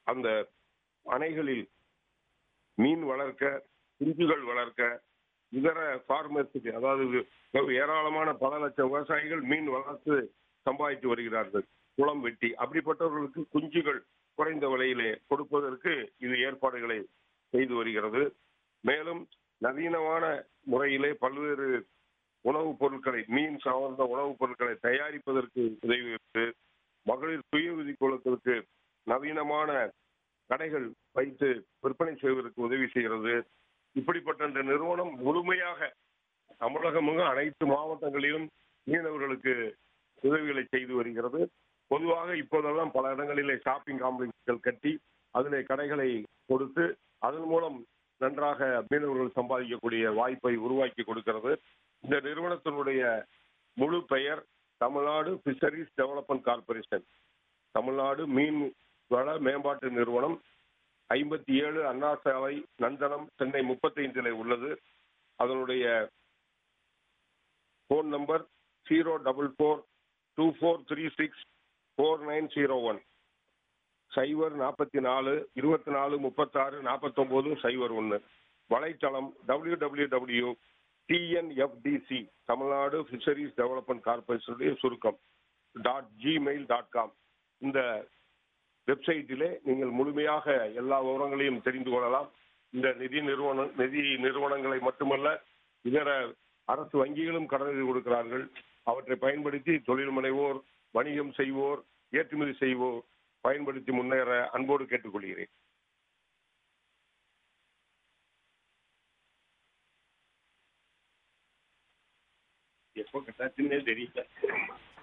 அந்த அணைகளில் மீன் வளர்க்க குஞ்சுகள் வளர்க்க இதர ஃபார்மர்ஸுக்கு அதாவது ஏராளமான பல லட்சம் விவசாயிகள் மீன் வளர்த்து சம்பாதித்து வருகிறார்கள் குளம் வெட்டி அப்படிப்பட்டவர்களுக்கு குஞ்சுகள் குறைந்த விலையிலே கொடுப்பதற்கு இது ஏற்பாடுகளை செய்து வருகிறது மேலும் நவீனமான முறையிலே பல்வேறு உணவுப் பொருட்களை மீன் சார்ந்த உணவுப் பொருட்களை தயாரிப்பதற்கு உதவி மகளிர் சுய உதவி குழுக்களுக்கு நவீனமான கடைகள் வைத்து விற்பனை செய்வதற்கு உதவி செய்கிறது இப்படிப்பட்ட இந்த நிறுவனம் முழுமையாக தமிழகம் அனைத்து மாவட்டங்களிலும் மீனவர்களுக்கு உதவிகளை செய்து வருகிறது பொதுவாக இப்போதெல்லாம் பல இடங்களிலே ஷாப்பிங் காம்ப்ளெக்ஸ்கள் கட்டி அதிலே கடைகளை கொடுத்து அதன் மூலம் நன்றாக மீனவர்கள் சம்பாதிக்கக்கூடிய வாய்ப்பை உருவாக்கி கொடுக்கிறது இந்த நிறுவனத்தினுடைய முழு பெயர் Tamil Nadu fisheries development corporation Tamil Nadu மீன் வள மேம்பாட்டு நிறுவனம் ஐம்பத்தி ஏழு அண்ணா சாலை நந்தனம் சென்னை முப்பத்தைந்தில் உள்ளது அதனுடைய phone number zero double four two four three six four nine zero one சைபர் நாற்பத்தி நாலு இருபத்தி நாலு முப்பத்தாறு நாற்பத்தொம்போது சைபர் ஒன்று வலைத்தளம் W W W TNFDC Tamil Nadu fisheries development கார்பரேஷனுடைய சுருக்கம் டாட் ஜிமெயில் டாட் காம் இந்த வெப்சைட்டிலே நீங்கள் முழுமையாக எல்லா விவரங்களையும் தெரிந்து கொள்ளலாம் இந்த நிதி நிறுவன நிதி நிறுவனங்களை மட்டுமல்ல இதர அரசு வங்கிகளும் கடனில் கொடுக்கிறார்கள் அவற்றை பயன்படுத்தி தொழில் முனைவோர் வணிகம் செய்வோர் ஏற்றுமதி செய்வோர் பயன்படுத்தி முன்னேற அன்போடு கேட்டுக்கொள்கிறேன் எப்போ கட்டாச்சுன்னே தெரியல